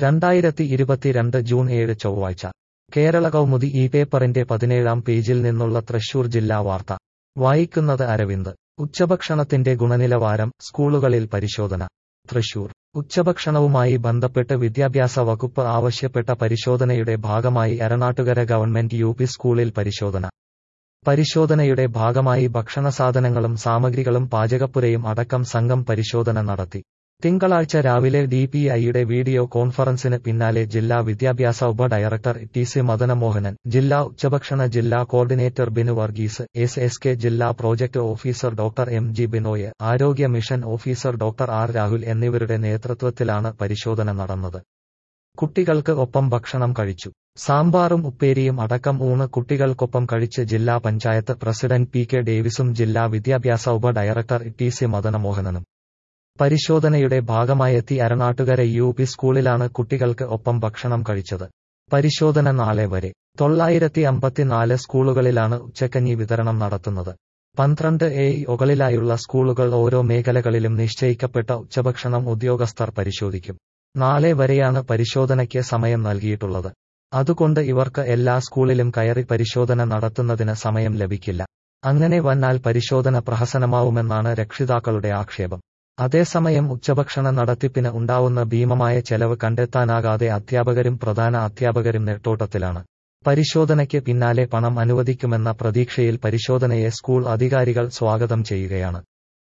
രണ്ടായിരത്തി ഇരുപത്തിരണ്ട് ജൂൺ ഏഴ് ചൊവ്വാഴ്ച കേരള കൗമുദി ഈ പേപ്പറിന്റെ പതിനേഴാം പേജിൽ നിന്നുള്ള തൃശൂർ ജില്ലാ വാർത്ത വായിക്കുന്നത് അരവിന്ദ് ഉച്ചഭക്ഷണത്തിന്റെ ഗുണനിലവാരം സ്കൂളുകളിൽ പരിശോധന തൃശൂർ ഉച്ചഭക്ഷണവുമായി ബന്ധപ്പെട്ട് വിദ്യാഭ്യാസ വകുപ്പ് ആവശ്യപ്പെട്ട പരിശോധനയുടെ ഭാഗമായി എറണാട്ടുകര ഗവൺമെന്റ് യു പി സ്കൂളിൽ പരിശോധന പരിശോധനയുടെ ഭാഗമായി ഭക്ഷണസാധനങ്ങളും സാമഗ്രികളും പാചകപ്പുരയും അടക്കം സംഘം പരിശോധന നടത്തി തിങ്കളാഴ്ച രാവിലെ ഡി പി ഐയുടെ വീഡിയോ കോൺഫറൻസിന് പിന്നാലെ ജില്ലാ വിദ്യാഭ്യാസ ഉപ ഡയറക്ടർ ടി സി മദനമോഹനൻ ജില്ലാ ഉച്ചഭക്ഷണ ജില്ലാ coordinator Binu Varghese S S K ജില്ലാ project officer doctor M G Binoy ആരോഗ്യ mission officer doctor R Rahul എന്നിവരുടെ നേതൃത്വത്തിലാണ് പരിശോധന നടന്നത് കുട്ടികൾക്ക് ഒപ്പം ഭക്ഷണം കഴിച്ചു സാമ്പാറും ഉപ്പേരിയും അടക്കം ഊണ് കുട്ടികൾക്കൊപ്പം കഴിച്ച് ജില്ലാ പഞ്ചായത്ത് പ്രസിഡന്റ് പി കെ ഡേവിസും ജില്ലാ വിദ്യാഭ്യാസ ഉപ ഡയറക്ടർ ടി സി മദനമോഹനനും പരിശോധനയുടെ ഭാഗമായെത്തി അരണാട്ടുകര യു പി സ്കൂളിലാണ് കുട്ടികൾക്ക് ഒപ്പം ഭക്ഷണം കഴിച്ചത് പരിശോധന നാളെ വരെ തൊള്ളായിരത്തി അമ്പത്തിനാല് സ്കൂളുകളിലാണ് ഉച്ചക്കഞ്ഞി വിതരണം നടത്തുന്നത് പന്ത്രണ്ട് എ ഒകളിലായുള്ള സ്കൂളുകൾ ഓരോ മേഖലകളിലും നിശ്ചയിക്കപ്പെട്ട ഉച്ചഭക്ഷണം ഉദ്യോഗസ്ഥർ പരിശോധിക്കും നാളെ വരെയാണ് പരിശോധനയ്ക്ക് സമയം നൽകിയിട്ടുള്ളത് അതുകൊണ്ട് ഇവർക്ക് എല്ലാ സ്കൂളിലും കയറി പരിശോധന നടത്തുന്നതിന് സമയം ലഭിക്കില്ല അങ്ങനെ വന്നാൽ പരിശോധന പ്രഹസനമാവുമെന്നാണ് രക്ഷിതാക്കളുടെ ആക്ഷേപം അതേസമയം ഉച്ചഭക്ഷണ നടത്തിപ്പിന് ഉണ്ടാവുന്ന ഭീമമായ ചെലവ് കണ്ടെത്താനാകാതെ അധ്യാപകരും പ്രധാന അധ്യാപകരും നെട്ടോട്ടത്തിലാണ് പരിശോധനയ്ക്ക് പിന്നാലെ പണം അനുവദിക്കുമെന്ന പ്രതീക്ഷയിൽ പരിശോധനയെ സ്കൂൾ അധികാരികൾ സ്വാഗതം ചെയ്യുകയാണ്